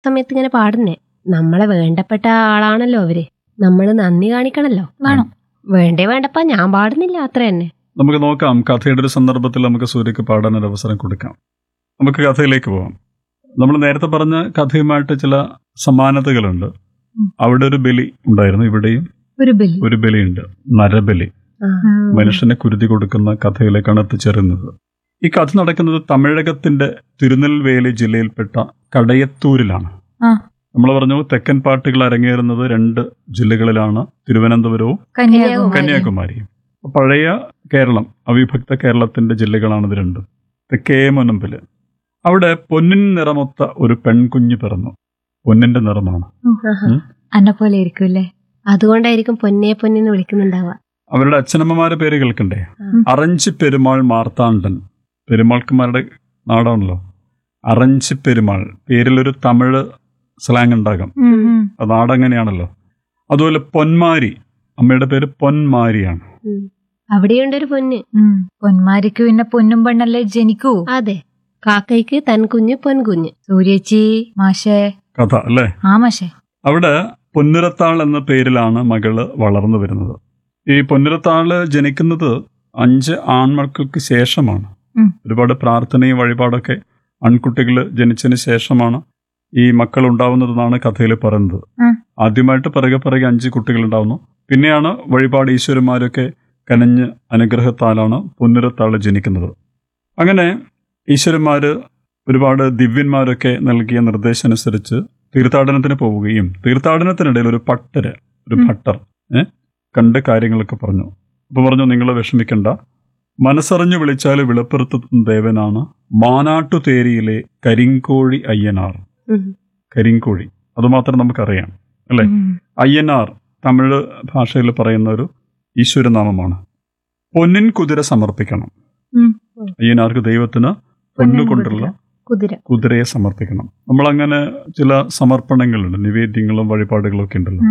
സമയത്ത് ഇങ്ങനെ പാടുന്നേ നമ്മളെ വേണ്ടപ്പെട്ട ആളാണല്ലോ അവര് നമ്മൾ നന്ദി കാണിക്കണല്ലോ വേണം വേണ്ടേ വേണ്ടപ്പ ഞാൻ പാടുന്നില്ല അത്ര തന്നെ നമുക്ക് നോക്കാം കഥയുടെ ഒരു സന്ദർഭത്തിൽ നമുക്ക് സൂര്യക്ക് പാടാൻ ഒരു അവസരം കൊടുക്കാം നമുക്ക് കഥയിലേക്ക് പോവാം നമ്മൾ നേരത്തെ പറഞ്ഞ കഥയുമായിട്ട് ചില സമാനതകളുണ്ട് ഉം. അവിടെ ഒരു ബലി ഉണ്ടായിരുന്നു ഇവിടെയും ഒരു ബലി ഒരു ബലിയുണ്ട് നരബലി ആ. മനുഷ്യനെ കുരുതി കൊടുക്കുന്ന കഥയിലേക്കാണ് എത്തിച്ചേരുന്നത് ഈ കഥ നടക്കുന്നത് തമിഴകത്തിന്റെ തിരുനെൽവേലി ജില്ലയിൽപ്പെട്ട കടയത്തൂരിലാണ് ആ. നമ്മൾ പറഞ്ഞു തെക്കൻ പാട്ടുകൾ അരങ്ങേറുന്നത് രണ്ട് ജില്ലകളിലാണ് തിരുവനന്തപുരവും കന്യാകുമാരി കന്യാകുമാരിയും അപ്പൊ പഴയ കേരളം അവിഭക്ത കേരളത്തിന്റെ ജില്ലകളാണ് ഇത് രണ്ടും തെക്കേ മുനമ്പില് അവിടെ പൊന്നിൻ നിറമൊത്ത ഒരു പെൺകുഞ്ഞ് പിറന്നു പൊന്നിന്റെ നിറമാണ് ആഹാ. അന്നെ പോലെ ഇരിക്കൂല്ലേ അതുകൊണ്ടായിരിക്കും പൊന്നെ പൊന്നെന്ന് വിളിക്കുന്നുണ്ടാവുക അവരുടെ അച്ഛനമ്മമാരുടെ പേര് കേൾക്കണ്ടേ ഉം. അറഞ്ചി പെരുമാൾ മാർത്താണ്ഡൻ പെരുമാൾക്കുമാരുടെ നാടാണല്ലോ അറഞ്ചി പെരുമാൾ പേരിലൊരു തമിഴ് സ്ലാങ് ഉണ്ടാകാം അത് നാടങ്ങനെയാണല്ലോ അതുപോലെ പൊന്മാരി അമ്മയുടെ പേര് പൊന്മാരിയാണ് ഉം. അവിടെയുണ്ടൊരു പൊന്ന് പൊന്മാരിക്ക് പിന്നെ പൊന്നും പെണ്ണല്ലേ ജനിക്കൂ അതെ കാക്കയ്ക്ക് തൻ കുഞ്ഞ് പൊൻകുഞ്ഞ് സൂര്യേച്ചി മാഷേ കഥ അല്ലേ ആ മാഷേ അവിടെ പൊന്നുരത്താൾ എന്ന പേരിലാണ് മകള് വളർന്നു വരുന്നത് ഈ പൊന്നുരത്താള് ജനിക്കുന്നത് അഞ്ച് ആൺമക്കൾക്ക് ശേഷമാണ് ഉം. ഒരുപാട് പ്രാർത്ഥനയും വഴിപാടൊക്കെ ആൺകുട്ടികൾ ജനിച്ചതിന് ശേഷമാണ് ഈ മക്കൾ ഉണ്ടാവുന്നതെന്നാണ് കഥയിൽ പറയുന്നത് ഉം. ആദ്യമായിട്ട് പിറകെ പിറകെ അഞ്ച് കുട്ടികൾ ഉണ്ടാവുന്നു പിന്നെയാണ് വഴിപാട് ഈശ്വരന്മാരൊക്കെ കനഞ്ഞ് അനുഗ്രഹത്താലാണ് പൊന്നുരത്താള് ജനിക്കുന്നത് അങ്ങനെ ഈശ്വരന്മാര് ഒരുപാട് ദിവ്യന്മാരൊക്കെ നൽകിയ നിർദ്ദേശം അനുസരിച്ച് തീർത്ഥാടനത്തിന് പോവുകയും തീർത്ഥാടനത്തിനിടയിൽ ഒരു പട്ടര് ഒരു ഉം. ഭട്ടർ ഏ കണ്ട് കാര്യങ്ങളൊക്കെ പറഞ്ഞു അപ്പൊ പറഞ്ഞു നിങ്ങൾ വിഷമിക്കണ്ട മനസ്സറിഞ്ഞു വിളിച്ചാൽ വിളപ്പുറത്തുന്ന ദേവനാണ് മാനാട്ടുതേരിയിലെ കരിങ്കോഴി അയ്യനാർ ഉം. കരിങ്കോഴി അതുമാത്രം നമുക്കറിയാം അല്ലേ? അയ്യനാർ തമിഴ് ഭാഷയിൽ പറയുന്ന ഒരു ഈശ്വരനാമമാണ് പൊന്നിൻ കുതിര സമർപ്പിക്കണം ഉം. അയ്യനാർക്ക് ദൈവത്തിന് പൊന്നുകൊണ്ടുള്ള കുതിര കുതിരയെ സമർപ്പിക്കണം നമ്മളങ്ങനെ ചില സമർപ്പണങ്ങളുണ്ട് നിവേദ്യങ്ങളും വഴിപാടുകളും ഒക്കെ ഉണ്ടല്ലോ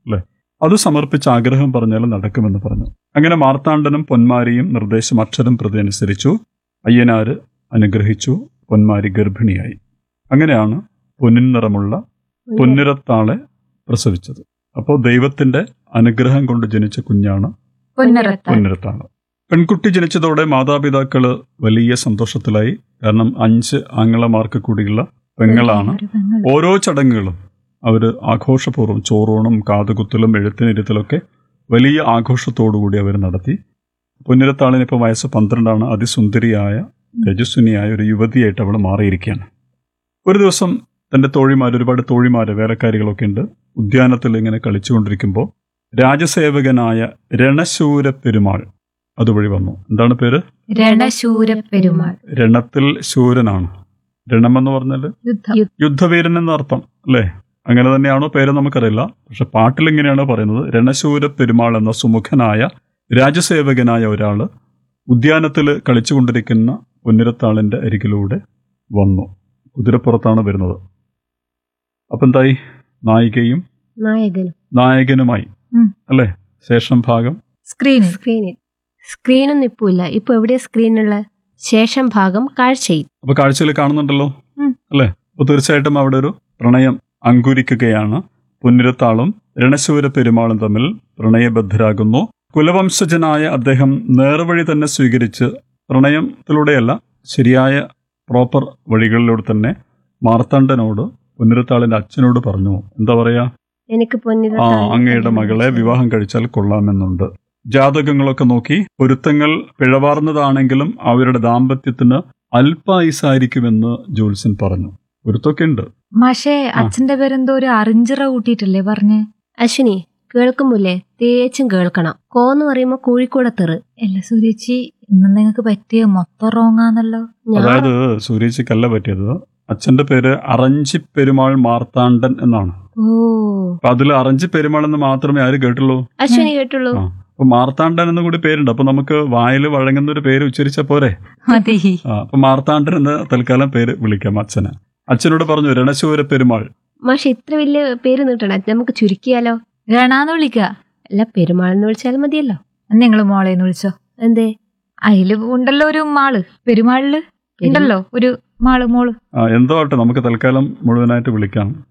അത് സമർപ്പിച്ച് ആഗ്രഹം പറഞ്ഞാൽ നടക്കുമെന്ന് പറഞ്ഞു അങ്ങനെ മാർത്താണ്ഡനും പൊന്മാരിയും നിർദ്ദേശം അക്ഷരം പ്രതി അനുസരിച്ചു അയ്യനാര് അനുഗ്രഹിച്ചു പൊന്മാരി ഗർഭിണിയായി അങ്ങനെയാണ് പൊന്നിൻ നിറമുള്ള പൊന്നിരത്താളെ പ്രസവിച്ചത് അപ്പോൾ ദൈവത്തിന്റെ അനുഗ്രഹം കൊണ്ട് ജനിച്ച കുഞ്ഞാണ് പൊന്നരത്താൾ പൊന്നിരത്താണ് പെൺകുട്ടി ജനിച്ചതോടെ മാതാപിതാക്കള് വലിയ സന്തോഷത്തിലായി കാരണം അഞ്ച് ആങ്ങളമാർക്ക് കൂടിയുള്ള പെങ്ങളാണ് ഒരു പെങ്ങൾ. ഓരോ ചടങ്ങുകളും അവർ ആഘോഷപൂർവ്വം ചോറൂണും കാതുകുത്തലും എഴുത്തിനിരുത്തലൊക്കെ വലിയ ആഘോഷത്തോടുകൂടി അവർ നടത്തി പൊന്നിരത്താളിന് ഇപ്പോൾ വയസ്സ് പന്ത്രണ്ടാണ് അതിസുന്ദരിയായ രജസ്വിനിയായ ഒരു യുവതിയായിട്ട് അവൾ മാറിയിരിക്കുകയാണ് ഒരു ദിവസം തൻ്റെ തോഴിമാർ ഒരുപാട് തോഴിമാർ വേലക്കാരികളൊക്കെ ഉണ്ട് ഉദ്യാനത്തിൽ ഇങ്ങനെ കളിച്ചുകൊണ്ടിരിക്കുമ്പോൾ രാജസേവകനായ രണശൂര പെരുമാൾ അതുവഴി വന്നു എന്താണ് പേര് രണശൂര പെരുമാൾ രണത്തിൽ ശൂരനാണ് രണമെന്ന് പറഞ്ഞാൽ യുദ്ധം യുദ്ധവീരൻ എന്ന അർത്ഥം അല്ലേ അങ്ങനെ തന്നെയാണോ പേര് നമുക്കറിയില്ല പക്ഷെ പാട്ടിൽ ഇങ്ങനെയാണ് പറയുന്നത് രണശൂര പെരുമാൾ എന്ന സുമുഖനായ രാജസേവകനായ ഒരാള് ഉദ്യാനത്തിൽ കളിച്ചുകൊണ്ടിരിക്കുന്ന പൊന്നിരത്താളിന്റെ അരികിലൂടെ വന്നു കുതിരപ്പുറത്താണ് വരുന്നത് അപ്പം എന്തായി നായികയും നായകനും നായകനുമായി ഉം. അല്ലേ ശേഷം ഭാഗം സ്ക്രീനിൽ സ്ക്രീനിൽ സ്ക്രീനൊന്നും ഇപ്പൊ ഇല്ല ഇപ്പൊ എവിടെയാ സ്ക്രീനുള്ള ശേഷം ഭാഗം കാഴ്ചയിൽ അപ്പൊ കാഴ്ചയിൽ കാണുന്നുണ്ടല്ലോ ഉം. അല്ലേ അപ്പൊ തീർച്ചയായിട്ടും അവിടെ ഒരു പ്രണയം അങ്കുരിക്കുകയാണ് പുന്നിരത്താളും രണശൂര പെരുമാളും തമ്മിൽ പ്രണയബദ്ധരാകുന്നു കുലവംശജനായ അദ്ദേഹം നേർവഴി തന്നെ സ്വീകരിച്ച് പ്രണയത്തിലൂടെയല്ല ശരിയായ പ്രോപ്പർ വഴികളിലൂടെ തന്നെ മാർത്താണ്ഡനോട് പുന്നിരത്താളിന്റെ അച്ഛനോട് പറഞ്ഞു എന്താ പറയാ എനിക്ക് പൊന്നിര ആ അങ്ങയുടെ മകളെ വിവാഹം കഴിച്ചാൽ കൊള്ളാമെന്നുണ്ട് ജാതകങ്ങളൊക്കെ നോക്കി പൊരുത്തങ്ങൾ പിഴവാർന്നതാണെങ്കിലും അവരുടെ ദാമ്പത്യത്തിന് അല്പായുസായിരിക്കുമെന്ന് ജോത്സ്യൻ പറഞ്ഞു പൊരുത്തൊക്കെ ഉണ്ട് മാഷേ അച്ഛന്റെ പേരെന്തോ ഒരു അറിഞ്ചിറ കൂട്ടിയിട്ടല്ലേ പറഞ്ഞ് അശ്വിനി കേൾക്കുമ്പോലെ തേച്ചും കേൾക്കണം കോന്ന് പറയുമ്പോ കോഴിക്കോടത്തെറ് അല്ല സൂര്യേച്ചി ഇന്ന് നിങ്ങൾക്ക് പറ്റിയ മൊത്തം റോങ്ങാന്നല്ലോ ഞാൻ അതായത് സൂര്യച്ചിക്കല്ല പറ്റിയത് അച്ഛന്റെ പേര് അറഞ്ചി പെരുമാൾ മാർത്താണ്ഡൻ എന്നാണ് ഓ അപ്പൊ അതിൽ അറഞ്ചി പെരുമാൾ എന്ന് മാത്രമേ ആര് കേട്ടുള്ളൂ അശ്വിനി കേട്ടുള്ളൂ ആ. അപ്പൊ മാർത്താണ്ഡൻ എന്നും കൂടി പേരുണ്ട് അപ്പൊ നമുക്ക് വായിൽ വഴങ്ങുന്ന ഒരു പേര് ഉച്ചരിച്ച പോരെ മതി ആ അപ്പൊ മാർത്താണ്ഡൻ എന്ന് തൽക്കാലം പേര് വിളിക്കാം അച്ഛന് അച്ഛനോട് പറഞ്ഞു രണശൂര പെരുമാൾ മാഷെ ഇത്ര വലിയ പേര് നീട്ടണ്ട നമുക്ക് ചുരുക്കിയാലോ രണാന്ന് വിളിക്ക അല്ല പെരുമാളെന്ന് വിളിച്ചാൽ മതിയല്ലോ നിങ്ങൾ മോളേന്ന് വിളിച്ചോ എന്തേ അതില് ഉണ്ടല്ലോ ഒരു മാള് പെരുമാളില് ഉണ്ടല്ലോ ഒരു മാള് മോള് ആ എന്തോ ആട്ടെ നമുക്ക് തൽക്കാലം മുഴുവനായിട്ട് വിളിക്കാം